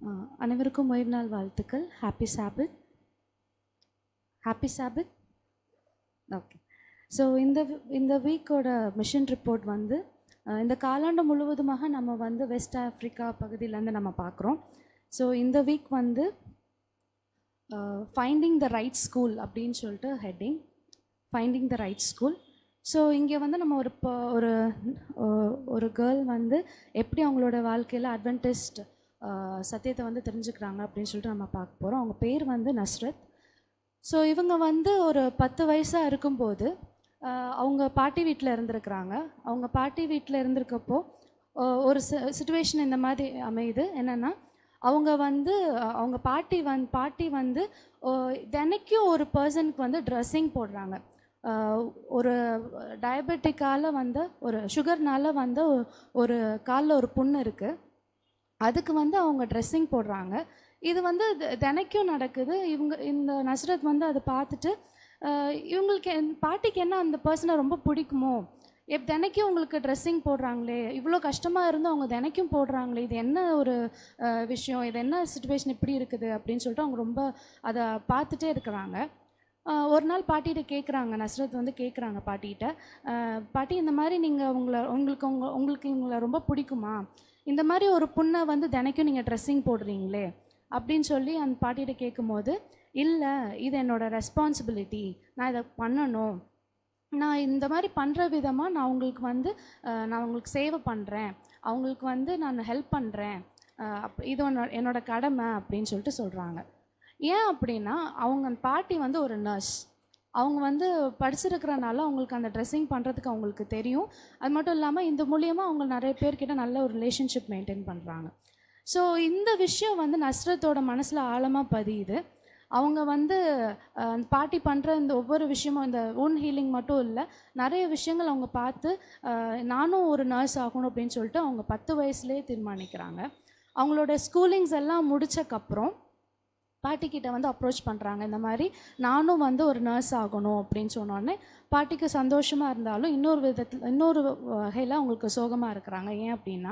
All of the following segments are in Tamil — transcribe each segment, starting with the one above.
அஹ், அனைவருக்கும் உயிர் நாள் வாழ்த்துக்கள் ஹாப்பி சாபித் ஹாப்பி சாபித் ஓகே ஸோ இந்த வி- இந்த வீக்கோட மிஷன் ரிப்போர்ட் வந்து அஹ், இந்த காலாண்டு முழுவதுமாக நம்ம வந்து வெஸ்ட் ஆஃப்ரிக்கா பகுதியிலேருந்து நம்ம பார்க்குறோம் ஸோ இந்த வீக் வந்து ஃபைண்டிங் த ரைட் ஸ்கூல் அப்படின்னு சொல்லிட்டு heading finding the right school so இங்கே வந்து நம்ம ஒரு ப- ஒரு அஹ், ஒரு கேர்ள் வந்து எப்படி அவங்களோட வாழ்க்கையில் அட்வென்டிஸ்ட் சத்தியத்தை வந்து தெரிஞ்சுக்கிறாங்க அப்படின்னு சொல்லிட்டு நம்ம பார்க்க போகிறோம் அவங்க பேர் வந்து நஸ்ரத் ஸோ இவங்க வந்து ஒரு பத்து வயசாக இருக்கும்போது ஆஹ், அவங்க பாட்டி வீட்டில் இருந்திருக்கிறாங்க அவங்க பாட்டி வீட்டில் இருந்திருக்கப்போ ஆஹ், ஒரு சுச்சுவேஷன் இந்த மாதிரி அமையுது என்னென்னா அவங்க வந்து அஹ், அவங்க பாட்டி வந் பாட்டி வந்து ஆஹ், தினைக்கும் ஒரு பர்சனுக்கு வந்து ட்ரெஸ்ஸிங் போடுறாங்க ஆஹ், ஒரு டயபெட்டிக்கால வந்து ஒரு சுகர்னால வந்து ஒ- ஒரு காலில் ஒரு புண்ணு இருக்குது அதுக்கு வந்து அவங்க ட்ரெஸ்ஸிங் போடுறாங்க இது வந்து தி- தினைக்கும் நடக்குது இவங்க இந்த நஸ்ரத் வந்து அதை பார்த்துட்டு ஆஹ், இவங்களுக்கு என்- பாட்டிக்கு என்ன அந்த பர்சனை ரொம்ப பிடிக்குமோ எப் தினைக்கும் உங்களுக்கு ட்ரெஸ்ஸிங் போடுறாங்களே இவ்வளோ கஷ்டமாக இருந்து அவங்க தினைக்கும் போடுறாங்களே இது என்ன ஒரு ஆஹ், விஷயம் இது என்ன சுச்சுவேஷன் இப்படி இருக்குது அப்படின்னு சொல்லிட்டு அவங்க ரொம்ப அதை பார்த்துட்டே இருக்கிறாங்க ஆஹ், ஒரு நாள் பாட்டிகிட்ட கேட்குறாங்க நஸ்ரத் வந்து கேட்குறாங்க பாட்டிகிட்ட ஆஹ், பாட்டி இந்த மாதிரி நீங்கள் உங்களை உங்களுக்கு உங்க உங்களுக்கு இவங்களை ரொம்ப பிடிக்குமா இந்த மாதிரி ஒரு புண்ணை வந்து தினைக்கும் நீங்கள் ட்ரெஸ்ஸிங் போடுறீங்களே அப்படின்னு சொல்லி அந்த பாட்டிகிட்ட கேட்கும்போது இல்லை இது என்னோட ரெஸ்பான்சிபிலிட்டி நான் இதை பண்ணணும் நான் இந்த மாதிரி பண்ணுற விதமாக நான் உங்களுக்கு வந்து அஹ், நான் உங்களுக்கு சேவை பண்ணுறேன் அவங்களுக்கு வந்து நான் ஹெல்ப் பண்ணுறேன் அப் இது ஒன்னோ- என்னோட கடமை அப்படின்னு சொல்லிட்டு சொல்கிறாங்க ஏன் அப்படின்னா அவங்க அந்த பாட்டி வந்து ஒரு நர்ஸ் அவங்க வந்து படிச்சிருக்கிறனால அவங்களுக்கு அந்த ட்ரெஸ்ஸிங் பண்ணுறதுக்கு அவங்களுக்கு தெரியும் அது மட்டும் இல்லாமல் இந்த மூலியமாக அவங்க நிறைய பேர்கிட்ட நல்ல ஒரு ரிலேஷன்ஷிப் மெயின்டைன் பண்ணுறாங்க ஸோ இந்த விஷயம் வந்து நஸ்ரத்தோட மனசில் ஆழமாக பதியுது அவங்க வந்து அஹ், அந்த பாட்டி பண்ணுற இந்த ஒவ்வொரு விஷயமும் இந்த ஓன் ஹீலிங் மட்டும் இல்லை நிறைய விஷயங்கள் அவங்க பார்த்து அஹ், நானும் ஒரு நர்ஸ் ஆகணும் அப்படின்னு சொல்லிட்டு அவங்க பத்து வயசுலேயே தீர்மானிக்கிறாங்க அவங்களோட ஸ்கூலிங்ஸ் எல்லாம் முடிச்சக்கப்புறம் பாட்டிக்கிட்ட வந்து அப்ரோச் பண்ணுறாங்க இந்த மாதிரி நானும் வந்து ஒரு நர்ஸ் ஆகணும் அப்படின்னு சொன்னோடனே பாட்டிக்கு சந்தோஷமாக இருந்தாலும் இன்னொரு விதத்தில் இன்னொரு வகையில் அவங்களுக்கு சோகமாக இருக்கிறாங்க ஏன் அப்படின்னா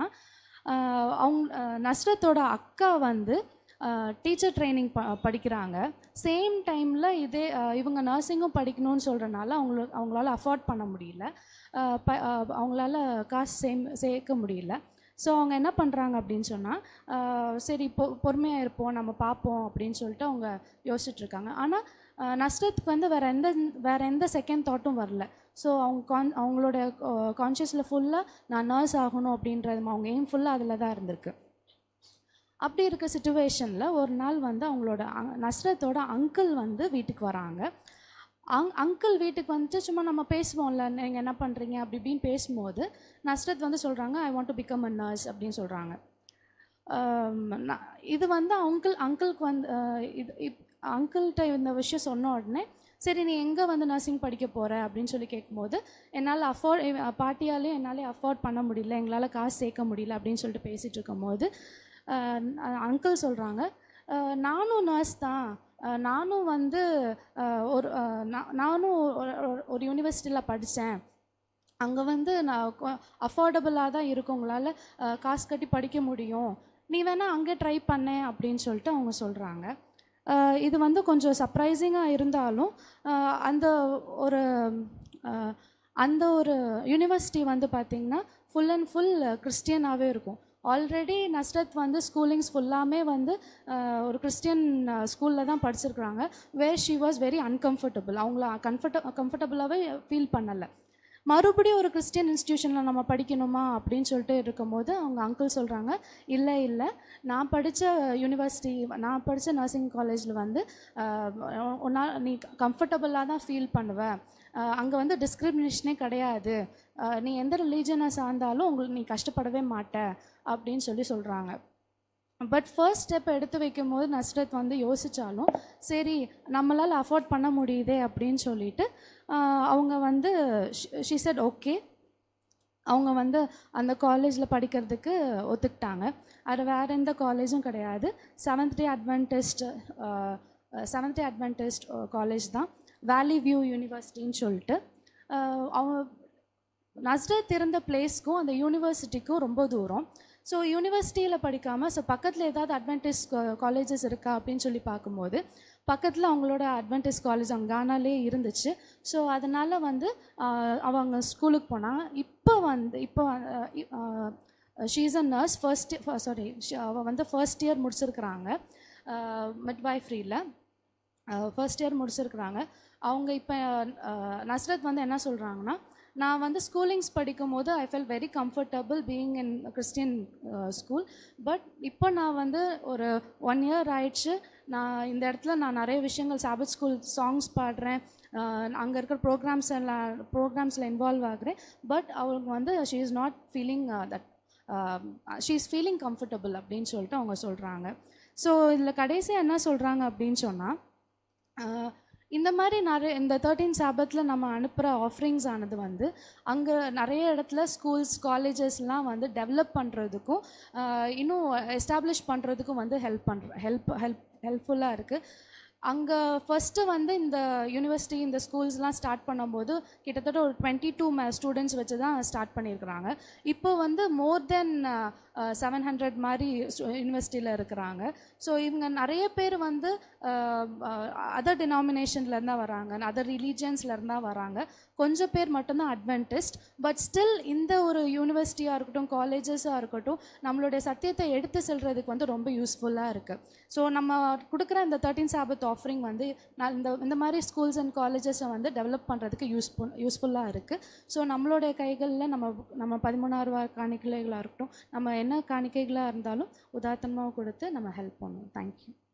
ஆஹ் அவங்க ஆஹ் நஸ்ரத்தோட அக்கா வந்து டீச்சர் ட்ரைனிங் ப படிக்கிறாங்க சேம் டைமில் இதே ஆஹ் இவங்க நர்சிங்கும் படிக்கணும்னு சொல்கிறனால அவங்களுக்கு அவங்களால அஃபோர்ட் பண்ண முடியல ஆஹ் ப ஆஹ் அவங்களால காசு சேம் சேர்க்க முடியல ஸோ அவங்க என்ன பண்ணுறாங்க அப்படின்னு சொன்னால் சரி பொ பொறுமையாக இருப்போம் நம்ம பார்ப்போம் அப்படின்னு சொல்லிட்டு அவங்க யோசிச்சுட்டு இருக்காங்க ஆனால் நஷ்டத்துக்கு வந்து வேறு எந்த வேறு எந்த செகண்ட் தாட்டும் வரல ஸோ அவங்க கான் அவங்களோட கான்ஷியஸில் ஃபுல்லாக நான் நர்ஸ் ஆகணும் அப்படின்றது அவங்க எய்ம் ஃபுல்லாக அதில் தான் இருந்திருக்கு அப்படி இருக்க சுச்சுவேஷனில் ஒரு நாள் வந்து அவங்களோட அங் நஸ்ரத்தோட அங்கிள் வந்து வீட்டுக்கு வராங்க அங் அங்கிள் வீட்டுக்கு வந்துட்டு சும்மா நம்ம பேசுவோம்ல நீங்கள் என்ன பண்ணுறீங்க அப்படி இப்படின்னு பேசும்போது நஸ்ரத் வந்து சொல்கிறாங்க I want to become a nurse அப்படின்னு சொல்கிறாங்க இது வந்து அங்கிள் அங்கிளுக்கு வந்து அஹ், இது இப் அங்கிள்கிட்ட இந்த விஷயம் சொன்ன உடனே சரி நீ எங்கே வந்து நர்சிங் படிக்க போகிற அப்படின்னு சொல்லி கேட்கும்போது என்னால் அஃபோர்ட் பாட்டியாலையும் என்னாலே அஃபோர்ட் பண்ண முடியல எங்களால் காசு சேர்க்க முடியல அப்படின்னு சொல்லிட்டு பேசிகிட்டு இருக்கும்போது அங்கிள் சொல்கிறாங்க நானும் நர்ஸ் தான் அஹ், நானும் வந்து அஹ், ஒரு அஹ், நா- நானும் ஒரு- ஒரு- ஒரு யூனிவர்சிட்டியில் படித்தேன் அங்கே வந்து நான் அஃபோர்டபுளாக தான் இருக்கும் உங்களால் அஹ், காசு கட்டி படிக்க முடியும் நீ வேணால் அங்கே ட்ரை பண்ணேன் அப்படின்னு சொல்லிட்டு அவங்க சொல்கிறாங்க இது வந்து கொஞ்சம் சர்ப்ரைசிங்காக இருந்தாலும் அஹ், அந்த ஒரு அஹ், அந்த ஒரு யூனிவர்சிட்டி வந்து பார்த்திங்கன்னா ஃபுல் அண்ட் ஃபுல் கிறிஸ்டியனாகவே இருக்கும் ஆல்ரெடி நஸ்ரத் வந்து ஸ்கூலிங்ஸ் ஃபுல்லாமே வந்து அஹ், ஒரு கிறிஸ்டியன் ஸ்கூலில் தான் படிச்சிருக்கிறாங்க where she was very uncomfortable அவங்கள கம்ஃபர்ட கம்ஃபர்டபுளாகவே ஃபீல் பண்ணலை மறுபடியும் ஒரு கிறிஸ்டியன் இன்ஸ்டியூஷனில் நம்ம படிக்கணுமா அப்படின்னு சொல்லிட்டு இருக்கும்போது அவங்க அங்கிள் சொல்கிறாங்க இல்லை இல்லை நான் படித்த யூனிவர்சிட்டி நான் படித்த நர்சிங் காலேஜில் வந்து உன்னால் நீ கம்ஃபர்டபுளாக தான் ஃபீல் பண்ணுவ அங்கே வந்து டிஸ்கிரிமினேஷனே கிடையாது அஹ், நீ எந்த ரிலீஜனை சார்ந்தாலும் உங்களுக்கு நீ கஷ்டப்படவே மாட்ட அப்படின்னு சொல்லி சொல்கிறாங்க பட் ஃபர்ஸ்ட் ஸ்டெப் எடுத்து வைக்கும்போது நஸ்ரத் வந்து யோசித்தாலும் சரி நம்மளால் அஃபோர்ட் பண்ண முடியுதே அப்படின்னு சொல்லிட்டு ஆஹ், அவங்க வந்து ஷி said ஓகே அவங்க வந்து அந்த காலேஜில் படிக்கிறதுக்கு ஒத்துக்கிட்டாங்க அது வேறு எந்த காலேஜும் கிடையாது seventh day adventist seventh day adventist college தான் வேலி வியூ யூனிவர்சிட்டின்னு சொல்லிட்டு ஆஹ், அவங்க நஸ்ரத் இருந்த பிளேஸ்க்கும் அந்த யூனிவர்சிட்டிக்கும் ரொம்ப தூரம் ஸோ யூனிவர்சிட்டியில் படிக்காமல் ஸோ பக்கத்தில் ஏதாவது அட்வான்டேஜ் காலேஜஸ் இருக்கா அப்படின்னு சொல்லி பார்க்கும்போது பக்கத்தில் அவங்களோட அட்வான்டேஜ் காலேஜ் அவங்க கானாலே இருந்துச்சு ஸோ அதனால் வந்து ஆஹ், அவங்க ஸ்கூலுக்கு போனாங்க இப்போ வந்து இப்போ she is a nurse first sorry அவள் வந்து ஃபர்ஸ்ட் இயர் முடிச்சிருக்கிறாங்க மிட்வைஃப்ரியில் ஃபர்ஸ்ட் இயர் முடிச்சிருக்கிறாங்க அவங்க இப்போ நஸ்ரத் வந்து என்ன சொல்கிறாங்கன்னா நான் வந்து ஸ்கூலிங்ஸ் படிக்கும் போது I fell very comfortable being in Christian school but இப்போ நான் வந்து ஒரு ஒன் இயர் ஆயிடுச்சு நான் இந்த இடத்துல நான் நிறைய விஷயங்கள் சாபத் ஸ்கூல் சாங்ஸ் பாடுறேன் அங்கே இருக்கிற ப்ரோக்ராம்ஸ் எல்லாம் ப்ரோக்ராம்ஸில் இன்வால்வ் ஆகுறேன் பட் அவங்களுக்கு வந்து she is not feeling that she is feeling comfortable அப்படின்னு சொல்லிட்டு அவங்க சொல்கிறாங்க ஸோ இதில் கடைசியாக என்ன சொல்கிறாங்க அப்படின்னு சொன்னால் ஆஹ் இந்த மாதிரி நிறைய இந்த தேர்ட்டீன் சாபத்தில் நம்ம அனுப்புகிற ஆஃபரிங்ஸ் ஆனது வந்து அங்கே நிறைய இடத்துல ஸ்கூல்ஸ் காலேஜஸ்லாம் வந்து டெவலப் பண்ணுறதுக்கும் இன்னும் எஸ்டாப்ளிஷ் பண்ணுறதுக்கும் வந்து ஹெல்ப் பண்ணுற ஹெல்ப் ஹெல்ப் ஹெல்ப்ஃபுல்லாக இருக்குது அங்கே ஃபஸ்ட்டு வந்து இந்த யூனிவர்சிட்டி இந்த ஸ்கூல்ஸ்லாம் ஸ்டார்ட் பண்ணும்போது கிட்டத்தட்ட ஒரு டுவெண்ட்டி டூ ஸ்டூடெண்ட்ஸ் வச்சு தான் ஸ்டார்ட் பண்ணியிருக்கிறாங்க இப்போ வந்து மோர் தென் செவன் ஹண்ட்ரட் மாதிரி யூனிவர்சிட்டியில் இருக்கிறாங்க ஸோ இவங்க நிறைய பேர் வந்து அதர் டினாமினேஷன்லேருந்து தான் வராங்க அதர் ரிலீஜியன்ஸ்லேருந்து தான் வராங்க கொஞ்சம் பேர் மட்டும்தான் அட்வென்டிஸ்ட் பட் ஸ்டில் இந்த ஒரு யூனிவர்சிட்டியாக இருக்கட்டும் காலேஜஸாக இருக்கட்டும் நம்மளுடைய சத்தியத்தை எடுத்து செல்றதுக்கு வந்து ரொம்ப யூஸ்ஃபுல்லாக இருக்குது ஸோ நம்ம கொடுக்குற இந்த தேர்ட்டீன் சாபத் ஆஃபரிங் வந்து நான் இந்த இந்த மாதிரி ஸ்கூல்ஸ் அண்ட் காலேஜஸை வந்து டெவலப் பண்ணுறதுக்கு யூஸ்ஃபுல் யூஸ்ஃபுல்லாக இருக்குது ஸோ நம்மளுடைய கைகளில் நம்ம நம்ம பதிமூணாயிரம் ரூபாய் காணிக்கைகளாக இருக்கட்டும் நம்ம என்ன காணிக்கைகளாக இருந்தாலும் உதாரணமாக கொடுத்து நம்ம ஹெல்ப் பண்ணுவோம் தேங்க்யூ